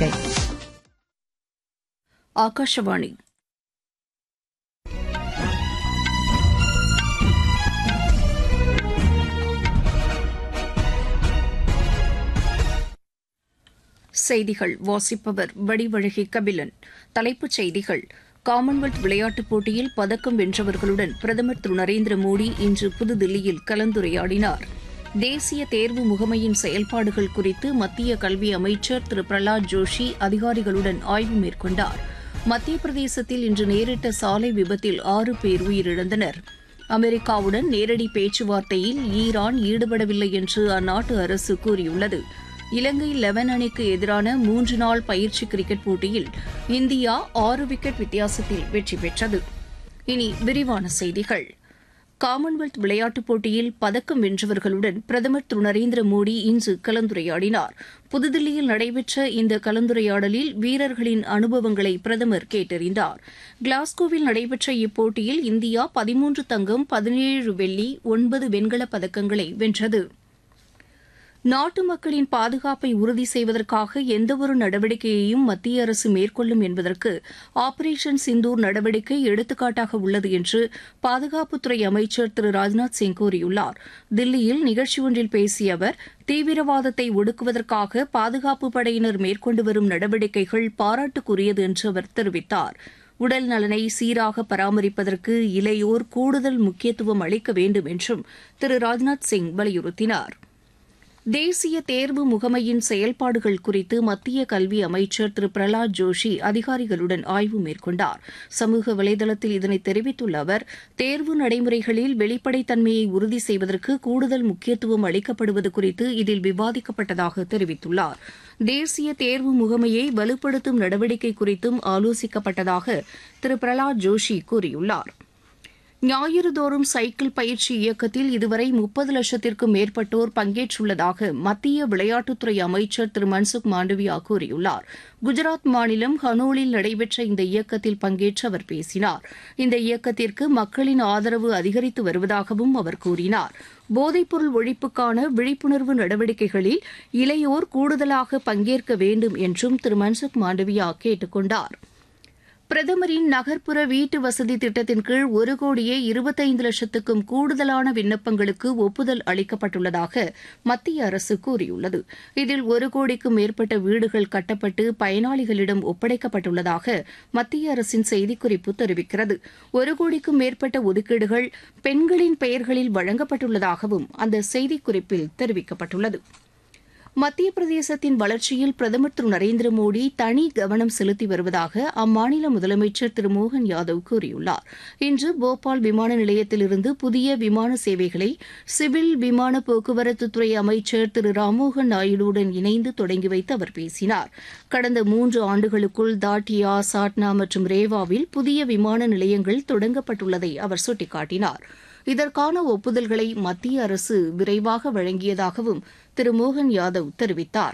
அறிக்கை ஆகாஷவாணி செய்திகள் வாசிப்பவர் வடிவழகி கபிலன் தலைப்புச் செய்திகள் காமன்வெல்த் விளையாட்டுப் போட்டியில் பதக்கம் வென்றவர்களுடன் பிரதமர் திரு நரேந்திர மோடி இன்று புதுதில்லியில் கலந்துரையாடினார் தேசிய தேர்வு முகமையின் செயல்பாடுகள் குறித்து மத்திய கல்வி அமைச்சர் திரு பிரலாத் ஜோஷி அதிகாரிகளுடன் ஆய்வு மேற்கொண்டார் மத்திய பிரதேசத்தில் இன்று நேரிட்ட சாலை விபத்தில் ஆறு பேர் உயிரிழந்தனர் அமெரிக்காவுடன் நேரடி பேச்சுவார்த்தையில் ஈரான் ஈடுபடவில்லை என்று அந்நாட்டு அரசு கூறியுள்ளது இலங்கை லெவன் அணிக்கு எதிரான மூன்று நாள் பயிற்சி கிரிக்கெட் போட்டியில் இந்தியா ஆறு விக்கெட் வித்தியாசத்தில் வெற்றி பெற்றது இனி விரிவான செய்திகள் காமன்வெல்த் விளையாட்டுப் போட்டியில் பதக்கம் வென்றவர்களுடன் பிரதமர் திரு நரேந்திர மோடி இன்று கலந்துரையாடினார் புதுதில்லியில் நடைபெற்ற இந்த கலந்துரையாடலில் வீரர்களின் அனுபவங்களை பிரதமர் கேட்டறிந்தார் கிளாஸ்கோவில் நடைபெற்ற இப்போட்டியில் இந்தியா பதிமூன்று தங்கம் பதினேழு வெள்ளி ஒன்பது வெண்கலப் பதக்கங்களை வென்றது நாட்டு மக்களின் பாதுகாப்பை உறுதி செய்வதற்காக எந்தவொரு நடவடிக்கையையும் மத்திய அரசு மேற்கொள்ளும் என்பதற்கு ஆபரேஷன் சிந்தூர் நடவடிக்கை எடுத்துக்காட்டாக உள்ளது என்று பாதுகாப்புத்துறை அமைச்சர் திரு ராஜ்நாத் சிங் கூறியுள்ளார் தில்லியில் நிகழ்ச்சி ஒன்றில் பேசிய அவர் தீவிரவாதத்தை ஒடுக்குவதற்காக பாதுகாப்பு படையினர் மேற்கொண்டு வரும் நடவடிக்கைகள் பாராட்டுக்குரியது என்று அவர் தெரிவித்தார் உடல் நலனை சீராக பராமரிப்பதற்கு இளையோர் கூடுதல் முக்கியத்துவம் அளிக்க வேண்டும் என்றும் திரு ராஜ்நாத் சிங் வலியுறுத்தினார் தேசிய தேர்வு முகமையின் செயல்பாடுகள் குறித்து மத்திய கல்வி அமைச்சர் திரு பிரலாத் ஜோஷி அதிகாரிகளுடன் ஆய்வு மேற்கொண்டார் சமூக வலைதளத்தில் இதனை தெரிவித்துள்ள அவர் தேர்வு நடைமுறைகளில் வெளிப்படைத்தன்மையை உறுதி செய்வதற்கு கூடுதல் முக்கியத்துவம் அளிக்கப்படுவது குறித்து இதில் விவாதிக்கப்பட்டதாக தெரிவித்துள்ளார் தேசிய தேர்வு முகமையை வலுப்படுத்தும் நடவடிக்கை குறித்தும் ஆலோசிக்கப்பட்டதாக திரு பிரலாத் ஜோஷி கூறியுள்ளார் ஞாயிறுதோறும் சைக்கிள் பயிற்சி இயக்கத்தில் இதுவரை முப்பது லட்சத்திற்கும் மேற்பட்டோர் பங்கேற்றுள்ளதாக மத்திய விளையாட்டுத்துறை அமைச்சர் திரு மன்சுக் மாண்டவியா கூறியுள்ளார் குஜராத் மாநிலம் ஹனோலில் நடைபெற்ற இந்த இயக்கத்தில் பங்கேற்று அவர் பேசினார் இந்த இயக்கத்திற்கு மக்களின் ஆதரவு அதிகரித்து வருவதாகவும் அவர் கூறினார் போதைப்பொருள் ஒழிப்புக்கான விழிப்புணர்வு நடவடிக்கைகளில் இளையோர் கூடுதலாக பங்கேற்க வேண்டும் என்றும் திரு மன்சுக் மாண்டவியா கேட்டுக் கொண்டாா் பிரதமரின் நகர்ப்புற வீட்டு வசதி திட்டத்தின் கீழ் ஒரு கோடியே இருபத்தைந்து லட்சத்துக்கும் கூடுதலான விண்ணப்பங்களுக்கு ஒப்புதல் அளிக்கப்பட்டுள்ளதாக மத்திய அரசு கூறியுள்ளது இதில் ஒரு கோடிக்கும் மேற்பட்ட வீடுகள் கட்டப்பட்டு பயனாளிகளிடம் ஒப்படைக்கப்பட்டுள்ளதாக மத்திய அரசின் செய்திக்குறிப்பு தெரிவிக்கிறது ஒரு கோடிக்கும் மேற்பட்ட ஒதுக்கீடுகள் பெண்களின் பெயர்களில் வழங்கப்பட்டுள்ளதாகவும் அந்த செய்திக்குறிப்பில் தெரிவிக்கப்பட்டுள்ளது மத்திய பிரதேசத்தின் வளர்ச்சியில் பிரதமர் திரு நரேந்திர மோடி தனி கவனம் செலுத்தி வருவதாக அம்மாநில முதலமைச்சர் திரு மோகன் யாதவ் கூறியுள்ளார் இன்று போபால் விமான நிலையத்திலிருந்து புதிய விமான சேவைகளை சிவில் விமான போக்குவரத்துத்துறை அமைச்சர் திரு ராம்மோகன் நாயுடுவுடன் இணைந்து தொடங்கி வைத்து அவர் பேசினார் கடந்த மூன்று ஆண்டுகளுக்குள் தாட்டியா சாட்னா மற்றும் ரேவாவில் புதிய விமான நிலையங்கள் தொடங்கப்பட்டுள்ளதை அவர் சுட்டிக்காட்டினார் இதற்கான ஒப்புதல்களை மத்திய அரசு விரைவாக வழங்கியதாகவும் திரு மோகன் யாதவ் தெரிவித்தார்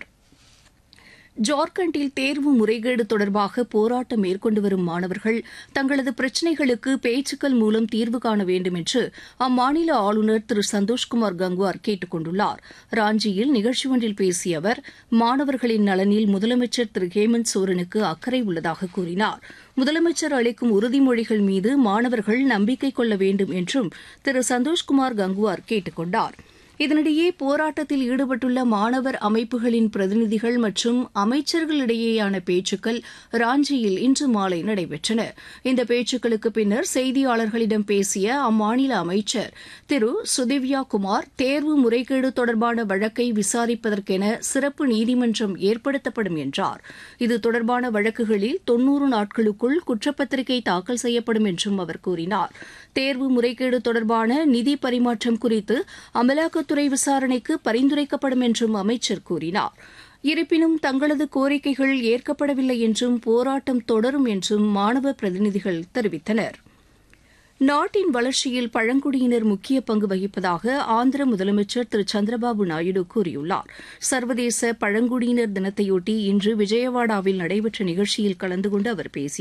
ஜார்க்கண்டில் தேர்வு முறைகேடு தொடர்பாக போராட்டம் மேற்கொண்டு வரும் மாணவர்கள் தங்களது பிரச்சினைகளுக்கு பேச்சுக்கள் மூலம் தீர்வு காண வேண்டும் என்று அம்மாநில ஆளுநர் திரு சந்தோஷ்குமார் கங்குவார் கேட்டுக் கொண்டுள்ளார் ராஞ்சியில் நிகழ்ச்சி ஒன்றில் பேசிய அவர் மாணவர்களின் நலனில் முதலமைச்சர் திரு ஹேமந்த் சோரனுக்கு அக்கறை உள்ளதாக கூறினார் முதலமைச்சர் அளிக்கும் உறுதிமொழிகள் மீது மாணவர்கள் நம்பிக்கை கொள்ள வேண்டும் என்றும் திரு சந்தோஷ்குமார் கங்குவார் கேட்டுக் கொண்டாா் இதனிடையே போராட்டத்தில் ஈடுபட்டுள்ள மாணவர் அமைப்புகளின் பிரதிநிதிகள் மற்றும் அமைச்சர்களிடையேயான பேச்சுக்கள் ராஞ்சியில் இன்று மாலை நடைபெற்றன இந்த பேச்சுக்களுக்கு பின்னர் செய்தியாளர்களிடம் பேசிய அம்மாநில அமைச்சர் திரு சுதிவ்யா குமார் தேர்வு முறைகேடு தொடர்பான வழக்கை விசாரிப்பதற்கென சிறப்பு நீதிமன்றம் ஏற்படுத்தப்படும் என்றார் இது தொடர்பான வழக்குகளில் தொன்னூறு நாட்களுக்குள் குற்றப்பத்திரிகை தாக்கல் செய்யப்படும் என்றும் அவர் கூறினார் தேர்வு முறைகேடு தொடர்பான நிதி பரிமாற்றம் குறித்து அமலாக்கத்துறை விசாரணைக்கு பரிந்துரைக்கப்படும் என்றும் அமைச்சர் கூறினார் இருப்பினும் தங்களது கோரிக்கைகள் ஏற்கப்படவில்லை என்றும் போராட்டம் தொடரும் என்றும் மாணவ பிரதிநிதிகள் தெரிவித்தனர் நாட்டின் வளர்ச்சியில் பழங்குடியினர் முக்கிய பங்கு வகிப்பதாக ஆந்திர முதலமைச்சர் திரு சந்திரபாபு நாயுடு கூறியுள்ளார் சர்வதேச பழங்குடியினர் தினத்தையொட்டி இன்று விஜயவாடாவில் நடைபெற்ற நிகழ்ச்சியில் கலந்து கொண்டு அவர் பேசினார்